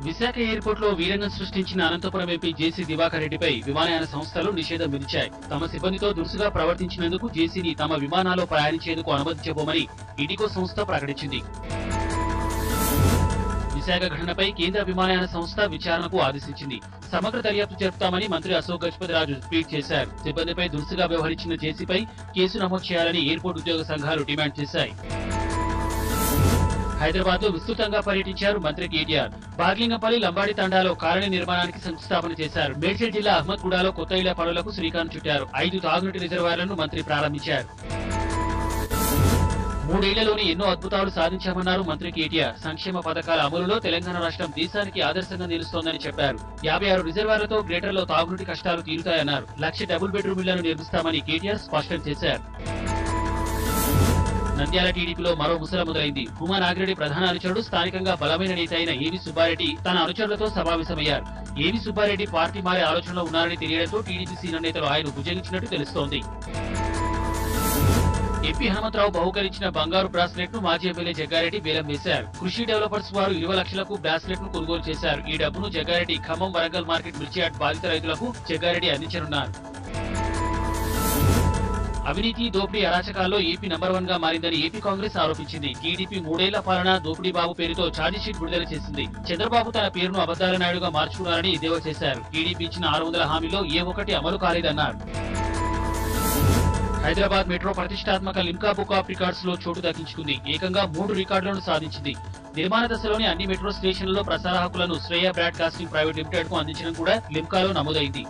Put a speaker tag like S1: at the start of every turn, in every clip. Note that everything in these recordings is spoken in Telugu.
S1: విశాఖ ఎయిర్పోర్ట్ లో వీరంగం సృష్టించిన అనంతపురం ఎంపీ జేసీ దివాకర్ రెడ్డిపై విమానయాన సంస్థలు నిషేధం విధించాయి తమ సిబ్బందితో దురుసుగా ప్రవర్తించినందుకు జేసీని తమ విమానాల్లో ప్రయాణించేందుకు అనుమతించబోమని ఇండిగో సంస్థ ప్రకటించింది విశాఖ ఘటనపై కేంద్ర విమానయాన సంస్థ విచారణకు ఆదేశించింది సమగ్ర దర్యాప్తు జరుపుతామని మంత్రి అశోక్ గజపతి రాజు ట్వీట్ చేశారు సిబ్బందిపై దురుసుగా వ్యవహరించిన జేసీపై కేసు నమోదు చేయాలని ఎయిర్పోర్ట్ ఉద్యోగ సంఘాలు డిమాండ్ చేశాయి హైదరాబాద్ లో విస్తృతంగా పర్యటించారు మంత్రి కేటీఆర్ బాగ్లింగంపల్లి లంబాడి తండాలో కాలనీ నిర్మాణానికి శంకుస్థాపన చేశారు మేడ్చల్ జిల్లా అహ్మద్గూడలో కొత్త ఇళ్ల పనులకు శ్రీకారం చుట్టారు ఐదు తాగునీటి రిజర్వాయర్లను మంత్రి ప్రారంభించారు మూడేళ్లలోనే ఎన్నో అద్భుతాలు సాధించామన్నారు మంత్రి కేటీఆర్ సంక్షేమ పథకాల అమలులో తెలంగాణ రాష్ట్రం దేశానికి ఆదర్శంగా నిలుస్తోందని చెప్పారు యాభై ఆరు రిజర్వాయర్లతో గ్రేటర్లో తాగునీటి కష్టాలు తీరుతాయన్నారు లక్ష డబుల్ బెడ్రూమ్ ఇళ్లను నిర్మిస్తామని కేటీఆర్ స్పష్టం చేశారు నంద్యాల టీడీపీలో మరో ముసల మొదలైంది హుమా నాగిరెడ్డి ప్రధాన అనుచరుడు స్థానికంగా బలమైన నేత అయిన ఏవి సుబ్బారెడ్డి తన అనుచరులతో సమావేశమయ్యారు ఏవి సుబ్బారెడ్డి పార్టీ మారే ఆలోచనలో ఉన్నారని తెలియడంతో టీడీపీ సీనియర్ నేతలు ఆయన భుజగించినట్టు తెలుస్తోంది ఎంపీ హనుమంతరావు బహుకరించిన బంగారు బ్రాస్లెట్ ను మాజీ ఎమ్మెల్యే జగ్గారెడ్డి వేలం వేశారు కృషి డెవలపర్స్ వారు ఇరవై లక్షలకు బ్రాస్లెట్ ను కొనుగోలు చేశారు ఈ డబ్బును జగ్గారెడ్డి ఖమ్మం వరంగల్ మార్కెట్ మిర్చి యార్డ్ బాధిత రైతులకు జగ్గారెడ్డి అందించనున్నారు అవినీతి దోపిడీ అరాచకాల్లో ఏపీ నంబర్ వన్ గా మారిందని ఏపీ కాంగ్రెస్ ఆరోపించింది టీడీపీ మూడేళ్ల పాలన దోపిడీ బాబు పేరుతో ఛార్జిషీట్ విడుదల చేసింది చంద్రబాబు తన పేరును అబద్దాల నాయుడుగా మార్చుకున్నారని ఎద్దేవా చేశారు టీడీపీ ఇచ్చిన ఆరు వందల హామీలో ఏ ఒక్కటి అమలు కాలేదన్నారు హైదరాబాద్ మెట్రో ప్రతిష్టాత్మక లిమ్కా బుక్ ఆఫ్ రికార్డ్స్ లో చోటు దక్కించుకుంది ఏకంగా మూడు రికార్డులను సాధించింది నిర్మాణ దశలోని అన్ని మెట్రో స్టేషన్లలో ప్రసార హక్కులను శ్రేయ బ్రాడ్కాస్టింగ్ ప్రైవేట్ లిమిటెడ్ కు అందించడం కూడా లిమ్కాలో నమోదైంది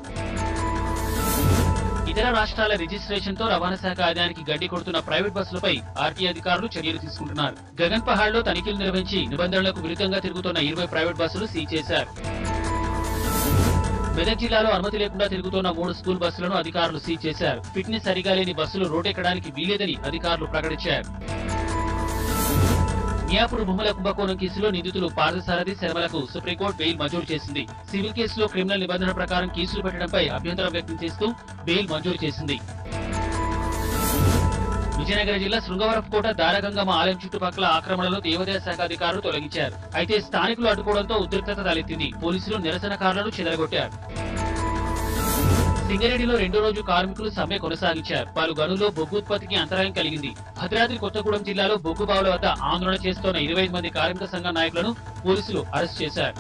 S1: ఇతర రాష్ట్రాల రిజిస్ట్రేషన్ తో రవాణా శాఖ ఆదాయానికి గడ్డి కొడుతున్న ప్రైవేట్ బస్సులపై ఆర్టీ అధికారులు చర్యలు తీసుకుంటున్నారు గగన్ పహాడ్ లో తనిఖీలు నిర్వహించి నిబంధనలకు విరుద్ధంగా తిరుగుతున్న ఇరవై ప్రైవేట్ బస్సులు సీజ్ చేశారు మెదక్ జిల్లాలో అనుమతి లేకుండా తిరుగుతున్న మూడు స్కూల్ బస్సులను అధికారులు సీజ్ చేశారు ఫిట్నెస్ సరిగా లేని బస్సులు రోడ్డెక్కడానికి వీలేదని అధికారులు ప్రకటించారు మియాపూర్ భూముల కుంభకోణం కేసులో నిందితులు పార్థసారథి శర్మలకు సుప్రీంకోర్టు బెయిల్ మంజూరు చేసింది సివిల్ కేసులో క్రిమినల్ నిబంధన ప్రకారం కేసులు పెట్టడంపై అభ్యంతరం వ్యక్తం చేస్తూ బెయిల్ మంజూరు చేసింది విజయనగరం జిల్లా శృంగవరపుకోట దారగంగమ్మ ఆలయం చుట్టుపక్కల ఆక్రమణలో దేవాదాయ శాఖ అధికారులు తొలగించారు అయితే స్థానికులు అడ్డుకోవడంతో ఉద్రిక్తత తలెత్తింది పోలీసులు నిరసనకారులను చెదరగొట్టారు సింగరేణిలో రెండో రోజు కార్మికులు సమ్మె కొనసాగించారు పలు గనుల్లో బొగ్గు ఉత్పత్తికి అంతరాయం కలిగింది భద్రాద్రి కొత్తగూడెం జిల్లాలో బొగ్గు బావుల వద్ద ఆందోళన చేస్తోన్న ఇరవై మంది కార్మిక సంఘ నాయకులను పోలీసులు అరెస్ట్ చేశారు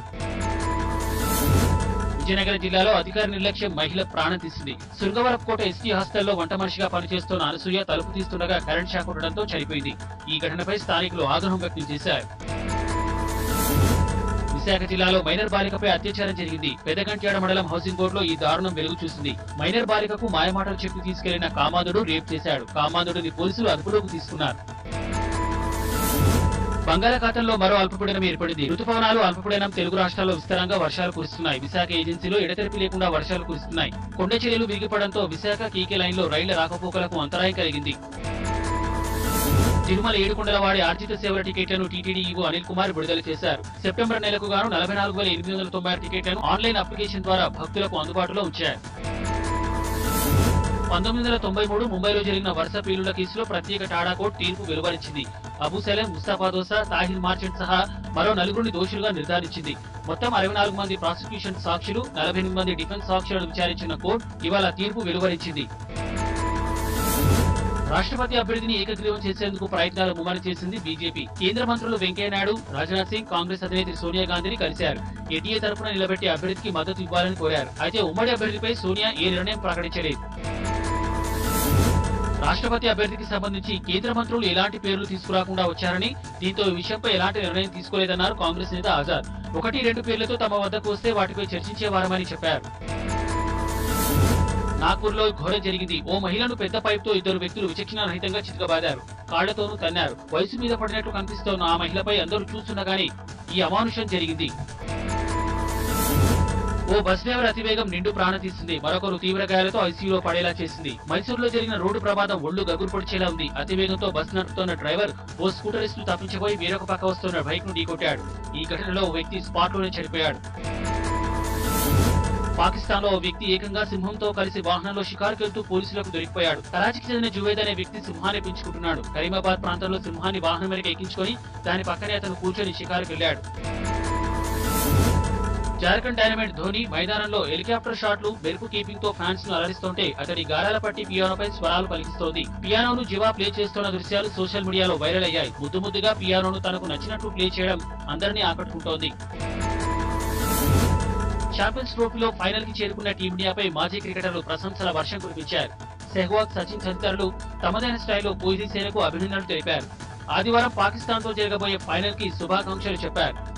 S1: విజయనగరం జిల్లాలో అధికార నిర్లక్ష్యం మహిళ ప్రాణం తీసింది శృంగవరపుకోట ఎస్టీ హాస్టల్లో వంట మనిషిగా పనిచేస్తున్న అనసూయ తలుపు తీస్తుండగా కరెంట్ షాక్ ఉండడంతో చనిపోయింది ఈ ఘటనపై స్థానికులు ఆగ్రహం వ్యక్తం చేశారు విశాఖ జిల్లాలో మైనర్ బాలికపై అత్యాచారం జరిగింది పెదగంట్యాడ మండలం హౌసింగ్ బోర్డులో ఈ దారుణం వెలుగు చూసింది మైనర్ బాలికకు మాయమాటలు చెప్పి తీసుకెళ్లిన కామాంధుడు రేప్ చేశాడు కామాంధుడిని పోలీసులు అదుపులోకి తీసుకున్నారు బంగాళాఖాతంలో మరో అల్పపీడనం ఏర్పడింది రుతుపవనాలు అల్పపీడనం తెలుగు రాష్ట్రాల్లో విస్తారంగా వర్షాలు కురుస్తున్నాయి విశాఖ ఏజెన్సీలో ఎడతెరిపి లేకుండా వర్షాలు కురుస్తున్నాయి కొండ చర్యలు విరిగిపడంతో విశాఖ కీకే లైన్ లో రైళ్ల రాకపోకలకు అంతరాయం కలిగింది తిరుమల ఏడుకొండలవాడి ఆర్జిత సేవల టికెట్లను టీటీడీ ఈవో అనిల్ కుమార్ విడుదల చేశారు సెప్టెంబర్ నెలకు గాను నలభై నాలుగు వేల ఎనిమిది వందల తొంభై ఆరు టికెట్లను ఆన్లైన్ అప్లికేషన్ ద్వారా భక్తులకు అందుబాటులో ఉంచారు పంతొమ్మిది వందల తొంభై మూడు ముంబైలో జరిగిన వరుస పేలుళ్ల కేసులో ప్రత్యేక టాడా కోర్టు తీర్పు వెలువరించింది అబూ సలేం ముస్తాఫా దోసా తాహిల్ మార్చెంట్ సహా మరో నలుగురిని దోషులుగా నిర్ధారించింది మొత్తం అరవై నాలుగు మంది ప్రాసిక్యూషన్ సాక్షులు నలభై ఎనిమిది మంది డిఫెన్స్ సాక్షులను విచారించిన కోర్టు ఇవాళ తీర్పు వెలువరించింది రాష్ట్రపతి అభ్యర్థిని ఏకగ్రీవం చేసేందుకు ప్రయత్నాలు ముమ్మరం చేసింది బీజేపీ కేంద్ర మంత్రులు వెంకయ్యనాయుడు రాజ్నాథ్ సింగ్ కాంగ్రెస్ అధినేత్రి సోనియా గాంధీని కలిశారు ఎన్డీఏ తరఫున నిలబెట్టే అభ్యర్థికి మద్దతు ఇవ్వాలని కోరారు అయితే ఉమ్మడి అభ్యర్థిపై సోనియా ఏ నిర్ణయం ప్రకటించలేదు రాష్ట్రపతి అభ్యర్థికి సంబంధించి కేంద్ర మంత్రులు ఎలాంటి పేర్లు తీసుకురాకుండా వచ్చారని దీంతో ఈ విషయంపై ఎలాంటి నిర్ణయం తీసుకోలేదన్నారు కాంగ్రెస్ నేత ఆజాద్ ఒకటి రెండు పేర్లతో తమ వద్దకు వస్తే వాటిపై చర్చించేవారమని చెప్పారు నాగ్పూర్లో ఘోరం జరిగింది ఓ మహిళను పెద్ద పైపుతో ఇద్దరు వ్యక్తులు విచక్షణ రహితంగా చితకబాదారు కాళ్లతోనూ తన్నారు వయసు మీద పడినట్టు కనిపిస్తోన్న ఆ మహిళపై అందరూ చూస్తుండగానే ఈ అమానుషం జరిగింది ఓ బస్ డ్రైవర్ అతివేగం నిండు ప్రాణం తీసింది మరొకరు తీవ్ర గాయాలతో ఐసీయూలో పడేలా చేసింది మైసూరులో జరిగిన రోడ్డు ప్రమాదం ఒళ్ళు గగురు పొడిచేలా ఉంది అతివేగంతో బస్ నడుపుతున్న డ్రైవర్ ఓ స్కూటరిస్ట్ ను తప్పించబోయి వేరొక పక్క వస్తున్న బైక్ ను ఢీకొట్టాడు ఈ ఘటనలో ఓ వ్యక్తి స్పాట్ లోనే చనిపోయాడు పాకిస్తాన్ లో ఓ వ్యక్తి ఏకంగా సింహంతో కలిసి వాహనంలో షికారుకెళ్తూ పోలీసులకు దొరికిపోయాడు కరాచీకి చెందిన జువేద్ అనే వ్యక్తి సింహాన్ని పెంచుకుంటున్నాడు కరీమాబాద్ ప్రాంతంలో సింహాన్ని వాహనం వెనక ఎక్కించుకొని దాని పక్కనే అతను కూర్చొని షికారుకు వెళ్లాడు జార్ఖండ్ డైనమైట్ ధోని మైదానంలో హెలికాప్టర్ షాట్లు మెరుపు కీపింగ్ తో ఫ్యాన్స్ ను అలరిస్తుంటే అతడి గారాల పట్టి పియానోపై స్వరాలు పలికిస్తోంది పియానోను జివా ప్లే చేస్తున్న దృశ్యాలు సోషల్ మీడియాలో వైరల్ అయ్యాయి ముద్దు ముద్దుగా పియానోను తనకు నచ్చినట్టు ప్లే చేయడం అందరినీ ఆకట్టుకుంటోంది ఛాంపియన్స్ ట్రోఫీలో ఫైనల్ కి చేరుకున్న టీమిండియాపై మాజీ క్రికెటర్లు ప్రశంసల వర్షం కురిపించారు సెహ్వాగ్ సచిన్ తదితరులు తమదైన స్టైల్లో కోహ్లీ సేనకు అభినందనలు తెలిపారు ఆదివారం పాకిస్తాన్ తో జరగబోయే ఫైనల్ కి శుభాకాంక్షలు చెప్పారు